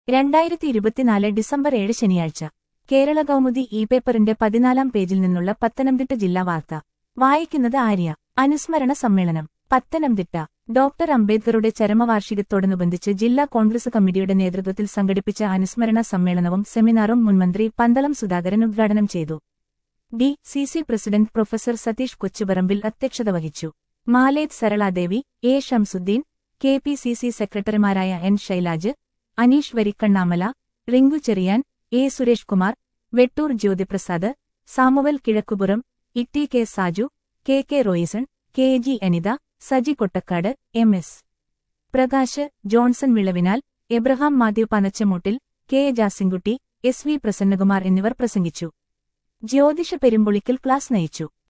രണ്ടായിരത്തി ഇരുപത്തിനാല് ഡിസംബർ ഏഴ് ശനിയാഴ്ച കേരള കൗമുദി ഇ പേപ്പറിന്റെ പതിനാലാം പേജിൽ നിന്നുള്ള പത്തനംതിട്ട ജില്ലാ വാർത്ത വായിക്കുന്നത് ആര്യ അനുസ്മരണ സമ്മേളനം പത്തനംതിട്ട ഡോക്ടർ അംബേദ്കറുടെ ചരമവാർഷികത്തോടനുബന്ധിച്ച് ജില്ലാ കോൺഗ്രസ് കമ്മിറ്റിയുടെ നേതൃത്വത്തിൽ സംഘടിപ്പിച്ച അനുസ്മരണ സമ്മേളനവും സെമിനാറും മുൻമന്ത്രി പന്തളം സുധാകരൻ ഉദ്ഘാടനം ചെയ്തു D C C president professor Satheesh Kochuparambil അധ്യക്ഷത വഹിച്ചു Maleth Saraladevi A Shamsuddin K P C C സെക്രട്ടറിമാരായ N Shailaj Aneesh Varikkannamala Rinku Cherian A Suresh Kumar Vettoor Jyothiprasad Samuel Kizhakkupuram Itty K Saju K K Royson K G Anitha Saji Kottakkad M S Prakash Johnson Vilavinal Abraham Mathew Panachamoottil K A Jasinkutty S V Prasannakumar എന്നിവർ പ്രസംഗിച്ചു ജ്യോതിഷ പെരുമ്പൊളിക്കൽ ക്ലാസ് നയിച്ചു